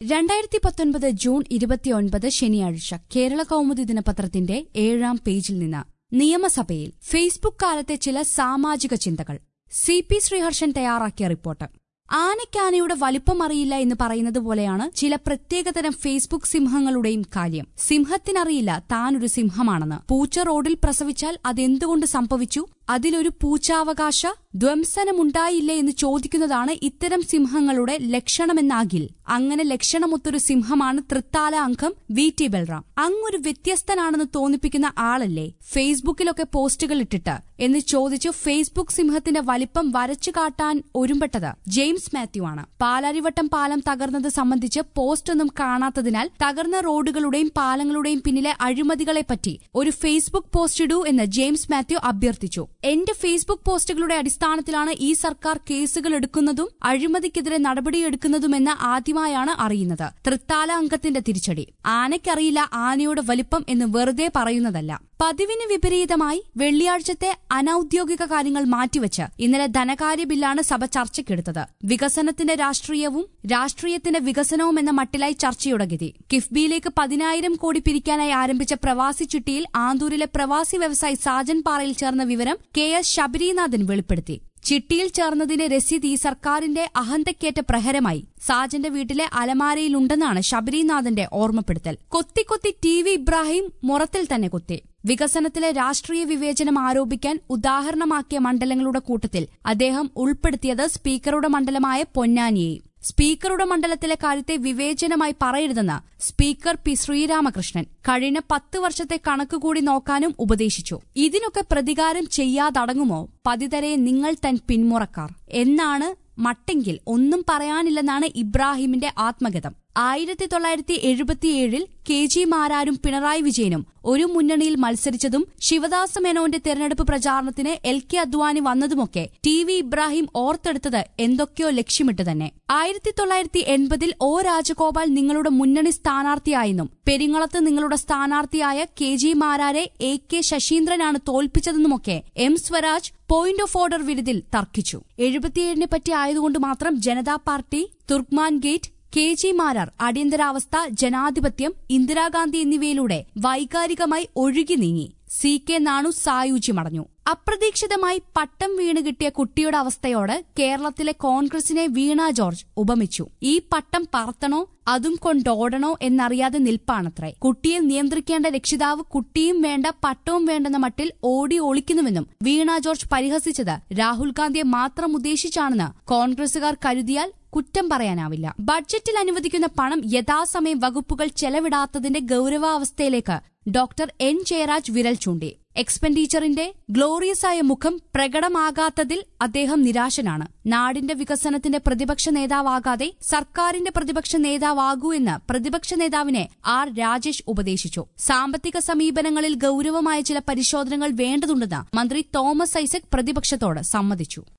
രണ്ടായിരത്തി പത്തൊൻപത് ജൂൺ ഇരുപത്തിയൊൻപത് ശനിയാഴ്ച കേരള കൗമുദി ദിനപത്രത്തിന്റെ ഏഴാം പേജിൽ നിന്ന് നിയമസഭയിൽ ഫേസ്ബുക്ക് കാലത്തെ ചില സാമാജിക ചിന്തകൾ സി പി ശ്രീഹർഷൻ തയ്യാറാക്കിയ റിപ്പോർട്ട് ആനയ്ക്കാനയുടെ വലിപ്പം അറിയില്ല എന്ന് പറയുന്നത് പോലെയാണ് ചില പ്രത്യേകതരം ഫേസ്ബുക്ക് സിംഹങ്ങളുടെയും കാര്യം സിംഹത്തിനറിയില്ല താനൊരു സിംഹമാണെന്ന് പൂച്ച റോഡിൽ പ്രസവിച്ചാൽ അതെന്തുകൊണ്ട് സംഭവിച്ചു അതിലൊരു പൂച്ചാവകാശ ധ്വംസനമുണ്ടായില്ലേ എന്ന് ചോദിക്കുന്നതാണ് ഇത്തരം സിംഹങ്ങളുടെ ലക്ഷണമെന്നാകിൽ അങ്ങനെ ലക്ഷണമൊത്തൊരു സിംഹമാണ് തൃത്താല അംഗം വി ടി ബൽറാം അങ്ങൊരു വ്യത്യസ്തനാണെന്ന് തോന്നിപ്പിക്കുന്ന ആളല്ലേ ഫേസ്ബുക്കിലൊക്കെ പോസ്റ്റുകൾ ഇട്ടിട്ട് എന്ന് ചോദിച്ച് ഫേസ്ബുക്ക് സിംഹത്തിന്റെ വലിപ്പം വരച്ചു കാട്ടാൻ ഒരുമ്പെട്ടത് ജെയിംസ് മാത്യു ആണ് പാലാരിവട്ടം പാലം തകർന്നത് സംബന്ധിച്ച് പോസ്റ്റ് ഒന്നും കാണാത്തതിനാൽ തകർന്ന റോഡുകളുടെയും പാലങ്ങളുടെയും പിന്നിലെ അഴിമതികളെപ്പറ്റി ഒരു ഫേസ്ബുക്ക് പോസ്റ്റ് ഇടൂ എന്ന് ജെയിംസ് മാത്യു അഭ്യർത്ഥിച്ചു എന്റെ ഫേസ്ബുക്ക് പോസ്റ്റുകളുടെ അടിസ്ഥാനത്തിലാണ് ഈ സർക്കാർ കേസുകൾ എടുക്കുന്നതും അഴിമതിക്കെതിരെ നടപടിയെടുക്കുന്നതുമെന്ന് ആദ്യമായാണ് അറിയുന്നത് തൃത്താല അംഗത്തിന്റെ തിരിച്ചടി ആനയ്ക്കറിയില്ല ആനയുടെ വലിപ്പം എന്ന് വെറുതെ പറയുന്നതല്ല പതിവിന് വിപരീതമായി വെള്ളിയാഴ്ചത്തെ അനൌദ്യോഗിക കാര്യങ്ങൾ മാറ്റിവെച്ച് ഇന്നലെ ധനകാര്യ ബില്ലാണ് സഭ ചർച്ചയ്ക്കെടുത്തത് വികസനത്തിന്റെ രാഷ്ട്രീയവും രാഷ്ട്രീയത്തിന്റെ വികസനവും എന്ന മട്ടിലായി ചർച്ചയുടെ ഗതി കിഫ്ബിയിലേക്ക് പതിനായിരം കോടി പിരിക്കാനായി ആരംഭിച്ച പ്രവാസി ചിട്ടിയിൽ ആന്തൂരിലെ പ്രവാസി വ്യവസായി സാജൻ പാറയിൽ ചേർന്ന വിവരം കെ എസ് ശബരീനാഥൻ വെളിപ്പെടുത്തി ചിട്ടിയിൽ ചേർന്നതിന്റെ രസീത് ഈ സർക്കാരിന്റെ അഹന്തയ്ക്കേറ്റ പ്രഹരമായി സാജന്റെ വീട്ടിലെ അലമാരയിലുണ്ടെന്നാണ് ശബരിനാഥന്റെ ഓർമ്മപ്പെടുത്തൽ കൊത്തിക്കൊത്തി ടി വി ഇബ്രാഹിം മുറത്തിൽ തന്നെ കുത്തി വികസനത്തിലെ രാഷ്ട്രീയ വിവേചനം ആരോപിക്കാൻ ഉദാഹരണമാക്കിയ മണ്ഡലങ്ങളുടെ കൂട്ടത്തിൽ അദ്ദേഹം ഉൾപ്പെടുത്തിയത് സ്പീക്കറുടെ മണ്ഡലമായ പൊന്നാനിയെയും സ്പീക്കറുടെ മണ്ഡലത്തിലെ കാര്യത്തെ വിവേചനമായി പറയരുതെന്ന് സ്പീക്കർ പി ശ്രീരാമകൃഷ്ണൻ കഴിഞ്ഞ പത്ത് വർഷത്തെ കണക്കുകൂടി നോക്കാനും ഉപദേശിച്ചു ഇതിനൊക്കെ പ്രതികാരം ചെയ്യാതടങ്ങുമോ പതിതരെ നിങ്ങൾ തൻ പിന്മുറക്കാർ എന്നാണ് മട്ടെങ്കിൽ ഒന്നും പറയാനില്ലെന്നാണ് ഇബ്രാഹിമിന്റെ ആത്മഗതം ആയിരത്തി തൊള്ളായിരത്തി എഴുപത്തിയേഴിൽ കെ ജി മാരാരും പിണറായി വിജയനും ഒരു മുന്നണിയിൽ മത്സരിച്ചതും ശിവദാസ മേനോന്റെ തെരഞ്ഞെടുപ്പ് പ്രചാരണത്തിന് എൽ കെ അദ്വാനി വന്നതുമൊക്കെ ടി വി ഇബ്രാഹിം ഓർത്തെടുത്തത് എന്തൊക്കെയോ ലക്ഷ്യമിട്ട് തന്നെ ആയിരത്തി തൊള്ളായിരത്തി എൺപതിൽ ഒ രാജഗോപാൽ നിങ്ങളുടെ മുന്നണി സ്ഥാനാർത്ഥിയായെന്നും പെരിങ്ങളത്ത് നിങ്ങളുടെ സ്ഥാനാർത്ഥിയായ K G മാരാരെ A K ശശീന്ദ്രനാണ് തോൽപ്പിച്ചതെന്നുമൊക്കെ M Swaraj point of order വിരുദിൽ തർക്കിച്ചു എഴുപത്തിയേഴിനെ പറ്റി ആയതുകൊണ്ട് മാത്രം Janata party തുർക്മാൻ gate K G Marar അടിയന്തരാവസ്ഥ ജനാധിപത്യം ഇന്ദിരാഗാന്ധി എന്നിവയിലൂടെ വൈകാരികമായി ഒഴുകി നീങ്ങി സി കെ നാണു സായുജ്യമടഞ്ഞു അപ്രതീക്ഷിതമായി പട്ടം വീണ് കിട്ടിയ കുട്ടിയുടെ അവസ്ഥയോട് കേരളത്തിലെ കോൺഗ്രസിനെ വീണ ജോർജ് ഉപമിച്ചു ഈ പട്ടം പറത്തണോ അതും കൊണ്ടോടണോ എന്നറിയാതെ നിൽപ്പാണത്രേ കുട്ടിയെ നിയന്ത്രിക്കേണ്ട രക്ഷിതാവ് കുട്ടിയും വേണ്ട പട്ടവും വേണ്ടെന്ന മട്ടിൽ ഓടി ഒളിക്കുന്നുവെന്നും വീണ ജോർജ് പരിഹസിച്ചത് രാഹുൽ ഗാന്ധിയെ മാത്രം ഉദ്ദേശിച്ചാണെന്ന് കോൺഗ്രസുകാർ കരുതിയാൽ കുറ്റം പറയാനാവില്ല ബഡ്ജറ്റിൽ അനുവദിക്കുന്ന പണം യഥാസമയം വകുപ്പുകൾ ചെലവിടാത്തതിന്റെ ഗൌരവാവസ്ഥയിലേക്ക് ഡോക്ടർ എൻ ജയരാജ് വിരൽ ചൂണ്ടി എക്സ്പെൻഡിച്ചറിന്റെ ഗ്ലോറിയസ് ആയ മുഖം പ്രകടമാകാത്തതിൽ അദ്ദേഹം നിരാശനാണ് നാടിന്റെ വികസനത്തിന്റെ പ്രതിപക്ഷ നേതാവാകാതെ സർക്കാരിന്റെ പ്രതിപക്ഷ നേതാവാകൂ എന്ന് പ്രതിപക്ഷ നേതാവിനെ ആർ രാജേഷ് ഉപദേശിച്ചു സാമ്പത്തിക സമീപനങ്ങളിൽ ഗൌരവമായ ചില പരിശോധനകൾ വേണ്ടതുണ്ടെന്ന് മന്ത്രി തോമസ് ഐസക് പ്രതിപക്ഷത്തോട് സമ്മതിച്ചു